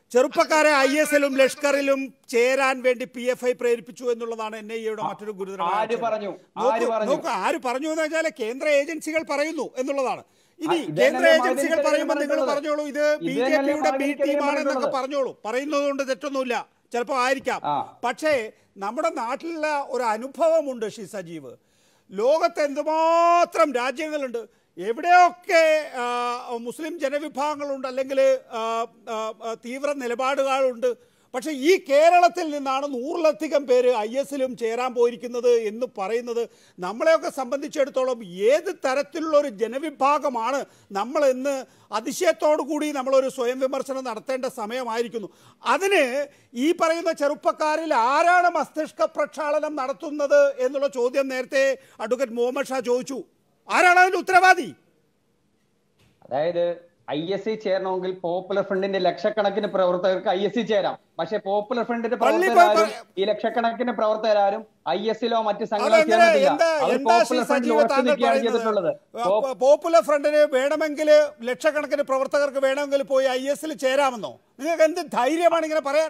ചെറുപ്പക്കാരെ I S എല്ലും ലഷ്കറിലും ചേരാൻ വേണ്ടി പി എഫ് ഐ പ്രേരിപ്പിച്ചു എന്നുള്ളതാണ് എൻ ഐ എയുടെ മറ്റൊരു ഗുരുതരമായ ആര് ആക്ഷേപം. പറഞ്ഞു? നോക്കൂ, ആര് പറഞ്ഞു? നോക്കൂ ആര് പറഞ്ഞു എന്ന് വെച്ചാൽ കേന്ദ്ര ഏജൻസികൾ പറയുന്നു എന്നുള്ളതാണ് ഇനി ആ, ഇത് കേന്ദ്ര തന്നെയല്ലേ ഏജൻസികൾ മറുപടി പറയുമ്പോൾ നിങ്ങൾ പറഞ്ഞിട്ടുള്ളത്. പറഞ്ഞോളൂ ഇത് ബി ഇത് ജെ തന്നെയല്ലേ പിയുടെ ബി മറുപടി ടീമാണെന്നൊക്കെ പറഞ്ഞിട്ടുള്ളത്. പറഞ്ഞോളൂ പറയുന്നത് കൊണ്ട് തെറ്റൊന്നുമില്ല ചിലപ്പോൾ ആയിരിക്കാം ആ. പക്ഷേ നമ്മുടെ നാട്ടിലുള്ള ഒരു അനുഭവമുണ്ട് ഷി സജീവ് ലോകത്ത് എന്തുമാത്രം രാജ്യങ്ങളുണ്ട് എവിടെയൊക്കെ ആ, മുസ്ലിം ജനവിഭാഗങ്ങളുണ്ട് അല്ലെങ്കിൽ ആ, ആ, ആ, തീവ്ര നിലപാടുകളുണ്ട് പക്ഷേ ഈ കേരളത്തിൽ നിന്നാണ് നൂറിലധികം പേര് ഐ എസിലും ചേരാൻ പോയിരിക്കുന്നത് എന്ന് പറയുന്നത് നമ്മളെയൊക്കെ സംബന്ധിച്ചിടത്തോളം ഏത് തരത്തിലുള്ള ഒരു ജനവിഭാഗമാണ് നമ്മൾ ഇന്ന് അതിശയത്തോടു കൂടി നമ്മളൊരു സ്വയം വിമർശനം നടത്തേണ്ട സമയമായിരിക്കുന്നു അതിന് ഈ പറയുന്ന ചെറുപ്പക്കാരിൽ ആരാണ് മസ്തിഷ്ക പ്രക്ഷാളനം നടത്തുന്നത് എന്നുള്ള ചോദ്യം നേരത്തെ അഡ്വക്കേറ്റ് മുഹമ്മദ് ഷാ ചോദിച്ചു ആരാണ് അതിന്റെ ഉത്തരവാദി അതായത് ഐ എസ് സി ചേരണമെങ്കിൽ പോപ്പുലർ ഫ്രണ്ടിന്റെ ലക്ഷക്കണക്കിന് പ്രവർത്തകർക്ക് ഐ എസ് സി ചേരാം പക്ഷെ പോപ്പുലർ ഫ്രണ്ടിന്റെ പള്ളി പ്രവർത്തകരാരും പോയി ഈ ലക്ഷക്കണക്കിന് പ്രവർത്തകരാരും ഐ എസിലോ മറ്റ് സംഘടന അതെങ്ങനെ ചേർന്നിട്ടില്ല എന്താ അവർ എന്താ ശ്രീ പോപ്പുലർ ഫ്രണ്ടിൽ സജീവ ഉറച്ചു താങ്കൾ നിൽക്കുകയാണ് ചെയ്തിട്ടുള്ളത് പറയുന്നത് പോ- പോപ്പുലർ ഫ്രണ്ടിന് വേണമെങ്കിൽ ലക്ഷക്കണക്കിന് പ്രവർത്തകർക്ക് വേണമെങ്കിൽ പോയി ഐ എസിൽ ചേരാമെന്നോ നിങ്ങൾക്ക് എന്ത് ധൈര്യമാണ് ഇങ്ങനെ പറയാൻ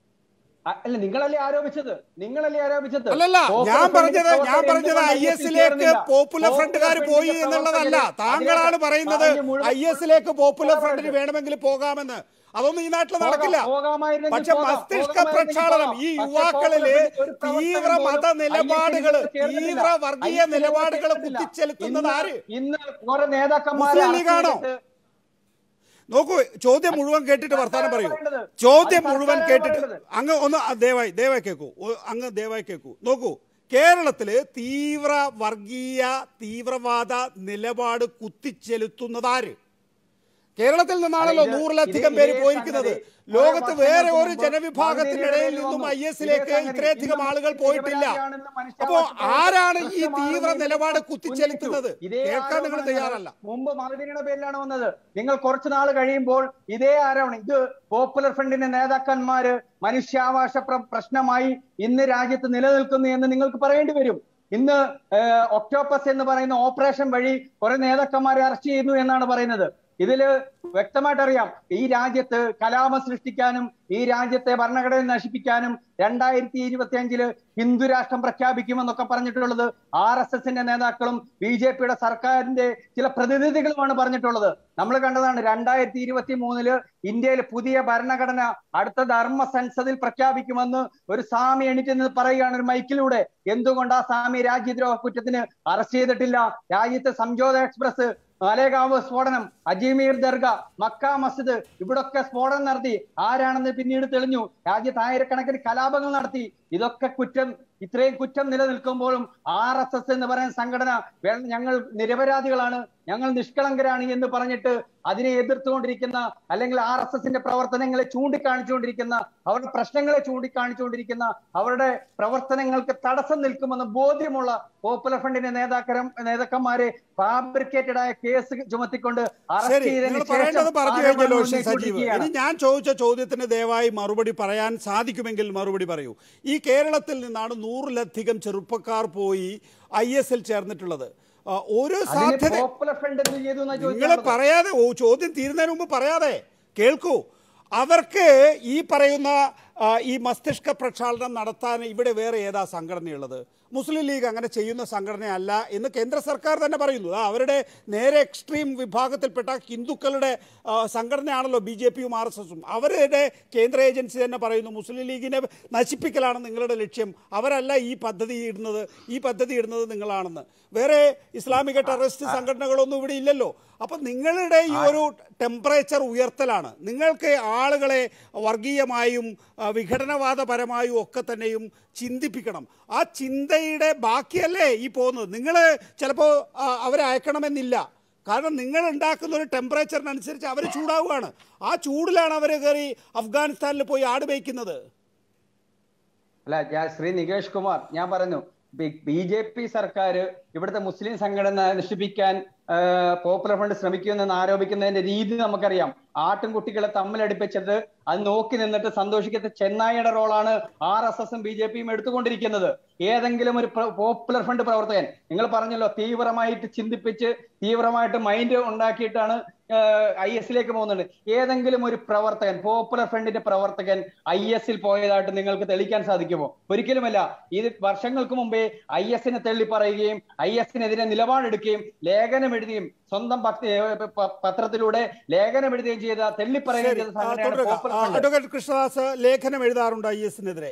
അ- അല്ല നിങ്ങളല്ലേ ആരോപിച്ചത് നിങ്ങളല്ലേ ആരോപിച്ചത് അല്ലല്ല പോപ്പുലർ ഞാൻ ഫ്രണ്ടിന്റെ പറഞ്ഞത് ഞാൻ പ്രവർത്തകർ പറഞ്ഞത് ഐ എന്തുകൊണ്ട് എസിലേക്ക് ചേർന്നില്ല? പോപ്പുലർ പോപ്പുലർ ഫ്രണ്ടുകാർ പോയി ഫ്രണ്ടിന്റെ എന്നുള്ളതല്ല പ്രവർത്തകർ താങ്കളാണ് അതിനകത്ത് പറയുന്നത് പറഞ്ഞ മുഴുവൻ ഐ എസിലേക്ക് പോപ്പുലർ പോകാം. ഫ്രണ്ടിന് വേണമെങ്കിൽ പോകാമെന്ന് അതൊന്നും ഈ നാട്ടിൽ പോകാം, നടക്കില്ല പോകാമായിരുന്നെങ്കിൽ പക്ഷെ പോകാം, മസ്തിഷ്ക പോകാമായിരുന്നെങ്കിൽ പ്രക്ഷാളനം പോകാം. ഈ പക്ഷെ യുവാക്കളില് പോപ്പുലർ ഫ്രണ്ട് ഒരു പ്രവർത്തകൻ തീവ്ര പോലും മത ഐ എസിലേക്ക് നിലപാടുകള് ചേർന്നിട്ടില്ല. തീവ്ര വർഗീയ ഐ എസിലേക്ക് നിലപാടുകൾ ചേർന്നിട്ടില്ല. കുത്തിച്ചെലുത്തുന്നത് ആര് ഇന്ന് കുറെ നേതാക്കന്മാരെ മുസ്ലിം ലീഗാണോ? അറസ്റ്റ് ചെയ്തിട്ട് നോക്കൂ ചോദ്യം മുഴുവൻ കേട്ടിട്ട് വർത്താനം പറയൂ പറയേണ്ടത്. ചോദ്യം അത് മുഴുവൻ സർക്കാരാണ് കേട്ടിട്ട് പറയേണ്ടത്. അങ്ങ് ഒന്ന് ആ, ദയവായി ദയവായി കേൾക്കൂ ഒ- അങ്ങ് ദയവായി കേൾക്കൂ നോക്കൂ കേരളത്തില് തീവ്ര വർഗീയ തീവ്രവാദ നിലപാട് കുത്തിച്ചെലുത്തുന്നതാര് കേരളത്തിൽ നിന്നാണല്ലോ ഇത് നൂറിലധികം ഇതേ പേര് സംഗതി പോയിരിക്കുന്നത് കുറെ ലോകത്ത് വേറെ വർഷങ്ങൾക്ക് ഒരു മുമ്പ് ജനവിഭാഗത്തിനിടയിൽ മറുപടി നിന്നും ഐ വന്നു. എസിലേക്ക് ഇതേ സംഗതി ഇത്രയധികം ഇന്നും ആളുകൾ മുസ്ലിം പോയിട്ടില്ല നിരപരാധിയാണെന്ന് മനുഷ്യാവകാശ അപ്പോ ആരാണ് ഈ പ്രശ്നമാണ് തീവ്ര എന്ന് നിലപാട് ഉന്നയിച്ചു. കുത്തിച്ചെലുത്തുന്നത് ഇതേ കേൾക്കാൻ നിങ്ങൾ ആരോപണങ്ങൾ തയ്യാറല്ല മുമ്പ് മറുപടിയുടെ പേരിലാണ് വന്നത് നിങ്ങൾ കുറച്ചു നാൾ കഴിയുമ്പോൾ ഇതേ ആരോപണം ഇത് പോപ്പുലർ ഫ്രണ്ടിന്റെ നേതാക്കന്മാര് മനുഷ്യാവകാശ പ്ര- പ്രശ്നമായി ഇന്ന് രാജ്യത്ത് നിലനിൽക്കുന്നു എന്ന് നിങ്ങൾക്ക് പറയേണ്ടി വരും ഇന്ന് ഏഹ്, ഒക്ടോപ്പസ് എന്ന് പറയുന്ന ഓപ്പറേഷൻ വഴി കുറെ നേതാക്കന്മാരെ അറസ്റ്റ് ചെയ്യുന്നു എന്നാണ് പറയുന്നത് ഇതില് വ്യക്തമായിട്ട് അറിയാം ഈ രാജ്യത്ത് കലാപം സൃഷ്ടിക്കാനും ഈ രാജ്യത്തെ ഭരണഘടന നശിപ്പിക്കാനും രണ്ടായിരത്തി ഇരുപത്തി അഞ്ചില് ഹിന്ദു രാഷ്ട്രം പ്രഖ്യാപിക്കുമെന്നൊക്കെ പറഞ്ഞിട്ടുള്ളത് ആർ എസ് എസിന്റെ നേതാക്കളും ബി ജെ പിയുടെ സർക്കാരിന്റെ ചില പ്രതിനിധികളുമാണ് പറഞ്ഞിട്ടുള്ളത് നമ്മൾ കണ്ടതാണ് രണ്ടായിരത്തി ഇരുപത്തി മൂന്നില് ഇന്ത്യയിൽ പുതിയ ഭരണഘടന അടുത്ത ധർമ്മ സംസദിൽ പ്രഖ്യാപിക്കുമെന്ന് ഒരു സ്വാമി എണീറ്റ് നിന്ന് പറയുകയാണ് ഒരു മൈക്കിലൂടെ എന്തുകൊണ്ട് ആ സ്വാമി രാജ്യദ്രോഹ കുറ്റത്തിന് അറസ്റ്റ് ചെയ്തിട്ടില്ല രാജ്യത്തെ സംജോത എക്സ്പ്രസ് മാലേഗാവ് സ്ഫോടനം അജ്മീർ ദർഗ മക്ക മസ്ജിദ് ഇവിടൊക്കെ സ്ഫോടനം നടത്തി ആരാണെന്ന് പിന്നീട് തെളിഞ്ഞു രാജ്യത്ത് ആയിരക്കണക്കിന് കലാപങ്ങൾ നടത്തി ഇതൊക്കെ കുറ്റം ഇത്രയും കുറ്റം നിലനിൽക്കുമ്പോഴും ആർ എസ് എസ് എന്ന് പറയുന്ന സംഘടന വേ- ഞങ്ങൾ നിരപരാധികളാണ് ഞങ്ങൾ നിഷ്കളങ്കരാണ് എന്ന് പറഞ്ഞിട്ട് അതിനെ എതിർത്തുകൊണ്ടിരിക്കുന്ന അല്ലെങ്കിൽ ആർ എസ് എസിന്റെ പ്രവർത്തനങ്ങളെ ചൂണ്ടിക്കാണിച്ചുകൊണ്ടിരിക്കുന്ന അവരുടെ പ്രശ്നങ്ങളെ ചൂണ്ടിക്കാണിച്ചുകൊണ്ടിരിക്കുന്ന അവരുടെ പ്രവർത്തനങ്ങൾക്ക് തടസ്സം നിൽക്കുമെന്ന് ബോധ്യമുള്ള പോപ്പുലർ ഫ്രണ്ടിന്റെ നേതാക്കരം നേതാക്കന്മാരെ ഫാബ്രിക്കേറ്റഡ് ആയ കേസ് ചുമത്തിക്കൊണ്ട് അറസ്റ്റ് ശരി ചെയ്തതിന് നിങ്ങൾ ശേഷം പറയേണ്ടത് പറഞ്ഞു കഴിഞ്ഞല്ലോ ആരോപണം ശ്രീ സജീവ് ഉന്നയിച്ചുകൊണ്ടിരിക്കുകയാണ്. ഇനി ഞാൻ ചോദിച്ച ചോദ്യത്തിന് ദയവായി മറുപടി പറയാൻ സാധിക്കുമെങ്കിൽ മറുപടി പറയൂ ഈ കേരളത്തിൽ നിന്നാണ് നൂറിലധികം ചെറുപ്പക്കാർ പോയി ഐ എസ് എൽ ചേർന്നിട്ടുള്ളത് ആ, ഒരു അതിന് സാധ്യത പോപ്പുലർ ഫ്രണ്ട് എന്ത് ചെയ്തു എന്നാ നിങ്ങൾ ചോദിക്കാനുള്ളത്. പറയാതെ ഓ ചോദ്യം തീരുന്നതിന് മുമ്പ് പറയാതെ കേൾക്കൂ അവർക്ക് ഈ പറയുന്ന ആ, ഈ മസ്തിഷ്ക പ്രക്ഷാളനം നടത്താൻ ഇവിടെ വേറെ ഏതാ സംഘടനയുള്ളത് മുസ്ലിം ലീഗ് അങ്ങനെ ചെയ്യുന്ന സംഘടനയല്ല എന്ന് കേന്ദ്ര സർക്കാർ തന്നെ പറയുന്നു ആ, അവരുടെ നേരെ എക്സ്ട്രീം വിഭാഗത്തിൽപ്പെട്ട ഹിന്ദുക്കളുടെ ആ, സംഘടനയാണല്ലോ ബി ജെ പിയും ആർ എസ് എസും അവരുടെ കേന്ദ്ര ഏജൻസി തന്നെ പറയുന്നു മുസ്ലിം ലീഗിനെ നശിപ്പിക്കലാണ് നിങ്ങളുടെ ലക്ഷ്യം അവരല്ല ഈ പദ്ധതി ഇടുന്നത് ഈ പദ്ധതി ഇടുന്നത് നിങ്ങളാണെന്ന് വേറെ ഇസ്ലാമിക ടെററിസ്റ്റ് സംഘടനകളൊന്നും ഇവിടെ ഇല്ലല്ലോ അപ്പം നിങ്ങളുടെ ഈ ഒരു ടെമ്പറേച്ചർ ഉയർത്തലാണ് നിങ്ങൾക്ക് ആളുകളെ വർഗീയമായും ആ, വിഘടനവാദപരമായും ഒക്കെ തന്നെയും ചിന്തിപ്പിക്കണം ആ ചിന്തയുടെ ബാക്കിയല്ലേ ഈ പോകുന്നത് നിങ്ങൾ ചിലപ്പോൾ അവരെ അയക്കണമെന്നില്ല കാരണം നിങ്ങൾ ഉണ്ടാക്കുന്ന ഒരു ടെമ്പറേച്ചറിനനുസരിച്ച് അവർ ചൂടാവുകയാണ് ആ ചൂടിലാണ് അവർ കയറി അഫ്ഗാനിസ്ഥാനിൽ പോയി ആട് മേയ്ക്കുന്നത് അല്ല ഞാൻ ശ്രീ നികേഷ് കുമാർ ഞാൻ പറഞ്ഞു ബി ജെ പി സർക്കാർ ഇവിടുത്തെ മുസ്ലിം സംഘടന നശിപ്പിക്കാൻ ആ, പോപ്പുലർ ഫ്രണ്ട് ശ്രമിക്കുമെന്ന് ആരോപിക്കുന്നതിന്റെ രീതി നമുക്കറിയാം ആട്ടിൻകുട്ടികളെ തമ്മിലടിപ്പിച്ചിട്ട് അത് നോക്കി നിന്നിട്ട് സന്തോഷിക്കുന്ന ചെന്നായിയുടെ റോളാണ് ആർ എസ് എസും ബി ജെ പിയും എടുത്തുകൊണ്ടിരിക്കുന്നത് ഏതെങ്കിലും ഒരു പ്ര- പോപ്പുലർ ഫ്രണ്ട് പ്രവർത്തകൻ നിങ്ങൾ പറഞ്ഞല്ലോ തീവ്രമായിട്ട് ചിന്തിപ്പിച്ച് തീവ്രമായിട്ട് മൈൻഡ് ഉണ്ടാക്കിയിട്ടാണ് ഐ എസിലേക്ക് പോകുന്നത് ഏതെങ്കിലും ഒരു പ്രവർത്തകൻ പോപ്പുലർ ഫ്രണ്ടിന്റെ പ്രവർത്തകൻ ഐ എസിൽ പോയതായിട്ട് നിങ്ങൾക്ക് തെളിയിക്കാൻ സാധിക്കുമോ ഒരിക്കലുമല്ല ഇത് വർഷങ്ങൾക്ക് മുമ്പേ ഐ എസിനെ തള്ളി പറയുകയും ഐ എസിനെതിരെ നിലപാടെടുക്കുകയും ലേഖനം എഴുതുകയും സ്വന്തം ഭക്തി ഏഹ് പ- പത്രത്തിലൂടെ ലേഖനം എഴുതുകയും ചെയ്ത തെള്ളി പറയുകയും ശരി ചെയ്ത ആ, സംഘടനയാണ് തുടരുക പോപ്പുലർ ആ, ഫ്രണ്ട് അഡ്വക്കേറ്റ് കൃഷ്ണദാസ് ലേഖനം എഴുതാറുണ്ട് ഐ എസിനെതിരെ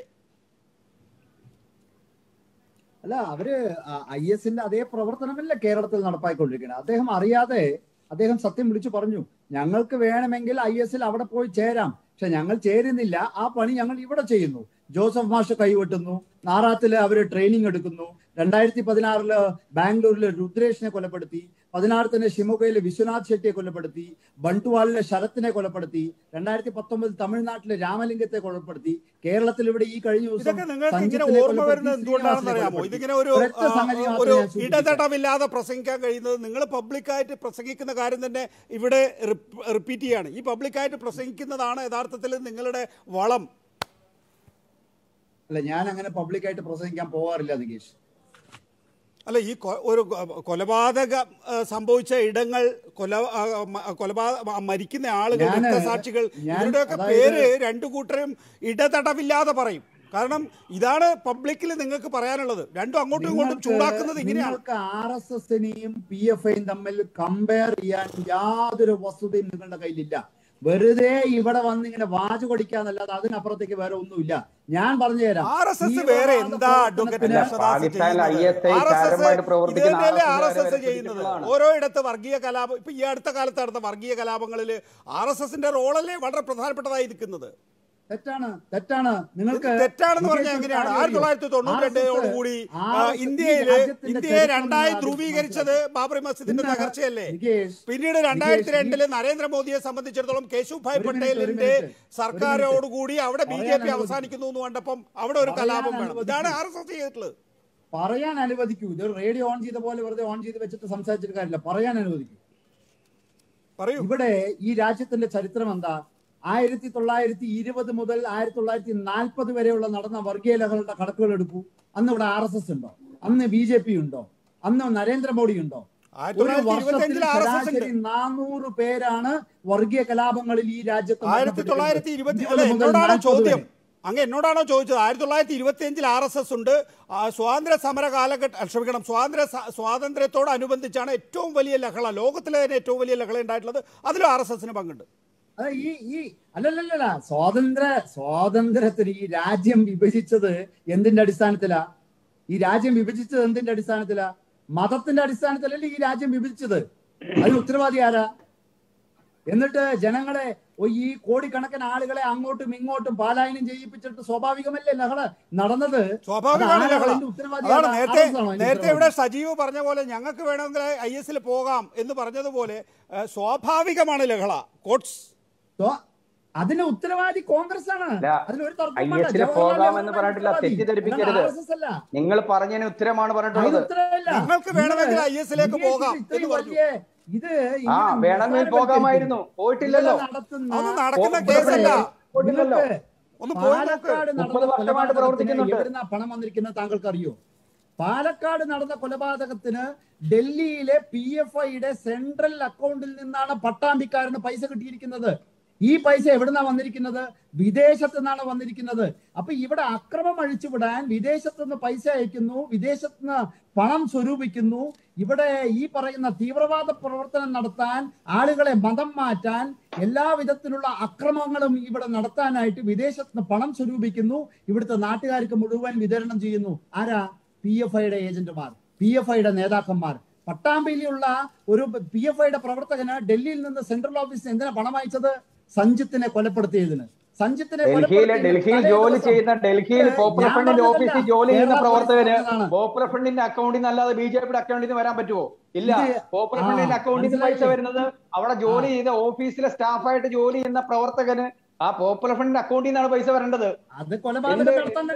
അല്ല അവര് ഐ എസിന്റെ അതേ പ്രവർത്തനമല്ല കേരളത്തിൽ നടപ്പായിക്കൊണ്ടിരിക്കുന്നത് അദ്ദേഹം അറിയാതെ അദ്ദേഹം സത്യം വിളിച്ചു പറഞ്ഞു ഞങ്ങൾക്ക് വേണമെങ്കിൽ ഐ എസിൽ അവിടെ പോയി ചേരാം പക്ഷെ ഞങ്ങൾ ചേരുന്നില്ല ആ പണി ഞങ്ങൾ ഇവിടെ ചെയ്യുന്നു ജോസഫ് മാഷ് കൈവെട്ടുന്നു നാറാത്തില് അവര് ട്രെയിനിങ് എടുക്കുന്നു രണ്ടായിരത്തി പതിനാറില് ബാംഗ്ലൂരിലെ രുദ്രേഷിനെ കൊലപ്പെടുത്തി പതിനാറത്തിന് ഷിമോഗയിലെ വിശ്വനാഥ് ഷെട്ടിയെ കൊലപ്പെടുത്തി ബണ്ടുവാളിലെ ശരത്തിനെ കൊലപ്പെടുത്തി രണ്ടായിരത്തി പത്തൊമ്പതിൽ തമിഴ്നാട്ടിലെ രാമലിംഗത്തെ കൊലപ്പെടുത്തി കേരളത്തിൽ ഇവിടെ ഈ കഴിഞ്ഞ ദിവസം ഇതൊക്കെ നിങ്ങൾക്ക് ഇങ്ങനെ സഞ്ജിത്തിനെ ഓർമ്മ കൊലപ്പെടുത്തി, വരുന്നത് എന്തുകൊണ്ടാണെന്ന് അറിയാമോ ശ്രീനിവാസനെ ഇതിങ്ങനെ ഒരു ഒരൊറ്റ ആ, സംഗതി മാത്രമേ ഒരു ഞാൻ സൂചിപ്പിക്കൂ. ഇടതടവില്ലാതെ പ്രസംഗിക്കാൻ കഴിയുന്നത് നിങ്ങൾ പബ്ലിക്കായിട്ട് പ്രസംഗിക്കുന്ന കാര്യം തന്നെ ഇവിടെ റിപ്പീറ്റ് ചെയ്യാണ് ഈ പബ്ലിക്കായിട്ട് പ്രസംഗിക്കുന്നതാണ് യഥാർത്ഥത്തിൽ നിങ്ങളുടെ വളം അല്ല ഞാൻ അങ്ങനെ പബ്ലിക്കായിട്ട് പ്രസംഗിക്കാൻ പോകാറില്ല നികേഷ് അല്ല ഈ കൊ- ഒരു കൊ- കൊലപാതകം ആ, സംഭവിച്ച ഇടങ്ങൾ കൊല ആ, മ- കൊലപാതക മരിക്കുന്ന ആളുകൾ ഞാന് രക്തസാക്ഷികൾ ഞാൻ ഇവരുടെയൊക്കെ അതായത് പേര് രണ്ടു കൂട്ടരും ഇടതടവില്ലാതെ പറയും കാരണം ഇതാണ് പബ്ലിക്കിൽ നിങ്ങൾക്ക് പറയാനുള്ളത് രണ്ടും അങ്ങോട്ടും ഇങ്ങോട്ടും ചൂടാക്കുന്നത് ഇങ്ങനെയാണ് നിങ്ങൾക്ക് ആർ എസ് എസിനെയും പി എഫ് ഐയും തമ്മിൽ കമ്പയർ ചെയ്യാൻ യാതൊരു വസ്തുതയും നിങ്ങളുടെ കയ്യിലില്ല വെറുതെ ഇവിടെ വന്ന് ഇങ്ങനെ വാചു കൊടിക്കാന്നല്ലാതെ അതിനപ്പുറത്തേക്ക് വേറെ ഒന്നുമില്ല ഞാൻ പറഞ്ഞു തരാം ആർ എസ് എസ് വേറെ എന്താ അഡ്വക്കേറ്റ് അല്ല, കൃഷ്ണദാസ് പാകിസ്ഥാനിൽ ചെയ്യുന്നത്? ISI ആർ എസ് എസ് ചാരമായിട്ട് പ്രവർത്തിക്കുന്ന ഇതുതന്നെയല്ലേ R R S S S S ചെയ്യുന്നത് പിടിച്ചിട്ടുള്ളതാണ്. ഓരോ ഇടത്ത് വർഗീയ കലാപം ഇപ്പൊ ഈ അടുത്ത കാലത്ത് നടന്ന വർഗീയ കലാപങ്ങളിൽ ആർ എസ് എസിന്റെ റോളല്ലേ വളരെ പ്രധാനപ്പെട്ടതായി നിൽക്കുന്നത് തെറ്റാണ് തെറ്റാണ് നിങ്ങൾക്ക് തെറ്റാണെന്ന് പറഞ്ഞാൽ നികേഷ് എങ്ങനെയാണ് ഒരു ആയിരത്തി തൊള്ളായിരത്തി തൊണ്ണൂറ്റി രണ്ടോടുകൂടി ഇന്ത്യയില് ഇന്ത്യയെ രണ്ടായി ധ്രുവീകരിച്ചത് ബാബറി മസ്ജിദിന്റെ ഇന്ന് തകർച്ചയല്ലേ നികേഷ്, പിന്നീട് രണ്ടായിരത്തി നികേഷ്, രണ്ടില് നരേന്ദ്രമോദിയെ സംബന്ധിച്ചിടത്തോളം കേശുഭായ് ഒരു മിനിറ്റ്, ഒരു പട്ടേലിന്റെ മിനിറ്റ്. സർക്കാരോടുകൂടി അവിടെ ബി ജെ പറയാൻ പി അനുവദിക്കൂ. അവസാനിക്കുന്നു എന്ന് കണ്ടപ്പം അവിടെ ഒരു പറയാൻ കലാപം വേണം അനുവദിക്കൂ. ഇതാണ് ആർ എസ് എസ് ചെയ്തിട്ടുള്ളത് പറയാൻ അനുവദിക്കൂ ഇത് റേഡിയോ ഓൺ ചെയ്ത പോലെ വെറുതെ ഓൺ ചെയ്ത് വെച്ചിട്ട് സംസാരിച്ചിട്ട് കാര്യമില്ല പറയാൻ അനുവദിക്കൂ പറയൂ ഇവിടെ ഈ രാജ്യത്തിന്റെ ചരിത്രം എന്താ ആയിരത്തി തൊള്ളായിരത്തി ഇരുപത് മുതൽ ആയിരത്തി തൊള്ളായിരത്തി നാൽപ്പത് വരെയുള്ള നടന്ന വർഗീയ ലഹളയുടെ കണക്കുകൾ എടുക്കൂ അന്ന് ഇവിടെ ആർ എസ് എസ് ഉണ്ടോ അന്ന് ബി ജെ പി ഉണ്ടോ അന്ന് നരേന്ദ്രമോദി ഉണ്ടോ ആയിരത്തി ഒരു തൊള്ളായിരത്തി വർഷത്തിൽ ഇരുപത്തിയഞ്ചിൽ ആർ എസ് എസ് ശരാശരി ഉണ്ട് നാനൂറ് പേരാണ് വർഗീയ കലാപങ്ങളിൽ ഈ രാജ്യത്ത് ആയിരത്തി തൊള്ളായിരത്തി ഇരുപത്തി ഇരുപത് അല്ല മുതൽ എന്നോടാണോ 40 ചോദ്യം വരെ. അങ്ങ് എന്നോടാണോ ചോദിച്ചത് ആയിരത്തി തൊള്ളായിരത്തി ഇരുപത്തി അഞ്ചിൽ ആർ എസ് എസ് ഉണ്ട് ആ, സ്വാതന്ത്ര്യ സമര കാലഘട്ടം ക്ഷമിക്കണം സ്വാതന്ത്ര്യ സ- സ്വാതന്ത്ര്യത്തോടനുബന്ധിച്ചാണ് ഏറ്റവും വലിയ ലഹള ലോകത്തിലെ തന്നെ ഏറ്റവും വലിയ ലഹള ഉണ്ടായിട്ടുള്ളത് അതിലും ആർ എസ് എസിന് പങ്കുണ്ട് അത് ഈ ഈ അല്ലല്ലല്ല സ്വാതന്ത്ര്യ സ്വാതന്ത്ര്യത്തിന് ഈ രാജ്യം വിഭജിച്ചത് എന്തിന്റെ അടിസ്ഥാനത്തിലാ ഈ രാജ്യം വിഭജിച്ചത് എന്തിന്റെ അടിസ്ഥാനത്തിലാ മതത്തിന്റെ അടിസ്ഥാനത്തിലല്ലേ ഈ രാജ്യം വിഭജിച്ചത് അതിന് ഉത്തരവാദി ആരാ എന്നിട്ട് ജനങ്ങളെ ഓ ഈ കോടിക്കണക്കിന് ആളുകളെ അങ്ങോട്ടും ഇങ്ങോട്ടും പാലായനം ചെയ്യിപ്പിച്ചിട്ട് സ്വാഭാവികമല്ലേ ലഹള നടന്നത് സ്വാഭാവികമാണ് അതാരാ? ലഹള അതിന്റെ ഉത്തരവാദി അതാണ് ആരാ? നേരത്തെ RSS ആണോ അതിന്റെ നേരത്തെ ഉത്തരവാദി? ഇവിടെ സജീവ് പറഞ്ഞ പോലെ ഞങ്ങൾക്ക് വേണമെങ്കിൽ ഐ എസിൽ പോകാം എന്ന് പറഞ്ഞതുപോലെ ഏ, സ്വാഭാവികമാണ് ലഹള കോട്സ് സ്വ- അതിന് ഉത്തരവാദി കോൺഗ്രസ് ആണ് അല്ല, അതിലൊരു IS ല് പോകാമെന്ന് പറഞ്ഞിട്ടില്ല, തെറ്റിദ്ധരിപ്പിക്കരുത്. അല്ല നിങ്ങൾ പറഞ്ഞതിന് ഉത്തരമാണ് അതിന് പറഞ്ഞിട്ടുള്ളത് ഉത്തരവില്ല. നിങ്ങൾക്ക് വേണമെങ്കിൽ നിങ്ങള് IS ലേക്ക് നികേഷ് പോകാം ഇത്രയും എന്ന് പറഞ്ഞു. വലിയ ഇത് ആ ഇങ്ങനെ വേണമെങ്കിൽ പോകാമായിരുന്നു പോയിട്ടില്ലല്ലോ ഇവിടെ നടത്തുന്ന അത് നടക്കുന്ന പോ- കേസല്ല പോയിട്ടില്ലല്ലോ നിങ്ങൾക്ക് ഒന്ന് പോയി നോക്ക് പാലക്കാട് നടന്ന മുപ്പത് വർഷമായിട്ട് കൊലപാതകത്തിന് പ്രവർത്തിക്കുന്നുണ്ട്. എവിടുന്നാ പണം വന്നിരിക്കുന്നത് താങ്കൾക്ക് അറിയോ പാലക്കാട് നടന്ന കൊലപാതകത്തിന് ഡൽഹിയിലെ പി എഫ് ഐയുടെ സെൻട്രൽ അക്കൗണ്ടിൽ നിന്നാണ് പട്ടാമ്പിക്കാരന് പൈസ കിട്ടിയിരിക്കുന്നത് ഈ പൈസ എവിടുന്നാ വന്നിരിക്കുന്നത് വിദേശത്ത് നിന്നാണ് വന്നിരിക്കുന്നത് അപ്പൊ ഇവിടെ അക്രമം അഴിച്ചുവിടാൻ വിദേശത്ത് നിന്ന് പൈസ അയക്കുന്നു വിദേശത്ത് നിന്ന് പണം സ്വരൂപിക്കുന്നു ഇവിടെ ഈ പറയുന്ന തീവ്രവാദ പ്രവർത്തനം നടത്താൻ ആളുകളെ മതം മാറ്റാൻ എല്ലാ വിധത്തിലുള്ള അക്രമങ്ങളും ഇവിടെ നടത്താനായിട്ട് വിദേശത്ത് നിന്ന് പണം സ്വരൂപിക്കുന്നു ഇവിടുത്തെ നാട്ടുകാർക്ക് മുഴുവൻ വിതരണം ചെയ്യുന്നു ആരാ പി എഫ് ഐയുടെ ഏജന്റുമാർ പി എഫ് ഐയുടെ നേതാക്കന്മാർ പട്ടാമ്പിയിലുള്ള ഒരു പി എഫ് ഐയുടെ പ്രവർത്തകന് ഡൽഹിയിൽ നിന്ന് സെൻട്രൽ ഓഫീസിൽ എന്തിനാ പണം അയച്ചത് സഞ്ജിത്തിനെ കൊലപ്പെടുത്തിയതിന് സഞ്ജിത്തിനെ ഡൽഹിയിലെ കൊലപ്പെടുത്തിയതിന് ഡൽഹിയിൽ തലേ ജോലി ദിവസം ചെയ്യുന്ന ഡൽഹിയിൽ ഏ, പോപ്പുലർ ഞാൻ ഫ്രണ്ടിന്റെ പറഞ്ഞതല്ല. ഓഫീസിൽ ജോലി ചെയ്യുന്ന കേരള പ്രവർത്തകന് പോലീസ് പറഞ്ഞതാണ്. പോപ്പുലർ ഫ്രണ്ടിന്റെ അക്കൗണ്ടിൽ നിന്ന് അല്ലാതെ ബി ജെ പിയുടെ അക്കൗണ്ടിൽ നിന്ന് വരാൻ പറ്റുമോ ഇല്ല ഇത് പോപ്പുലർ ആ, ഫ്രണ്ടിന്റെ അക്കൗണ്ടിൽ നിന്ന് പൈസ മനസ്സിലായില്ലേ? വരുന്നത് അവിടെ ജോലി ചെയ്ത ഓഫീസിലെ സ്റ്റാഫായിട്ട് ജോലി ചെയ്യുന്ന പ്രവർത്തകന് ആ പോപ്പുലർ ഫ്രണ്ടിന്റെ അക്കൗണ്ടിൽ നിന്നാണ് പൈസ വരേണ്ടത് അത് കൊലപാതകം എന്ത് നടത്താൻ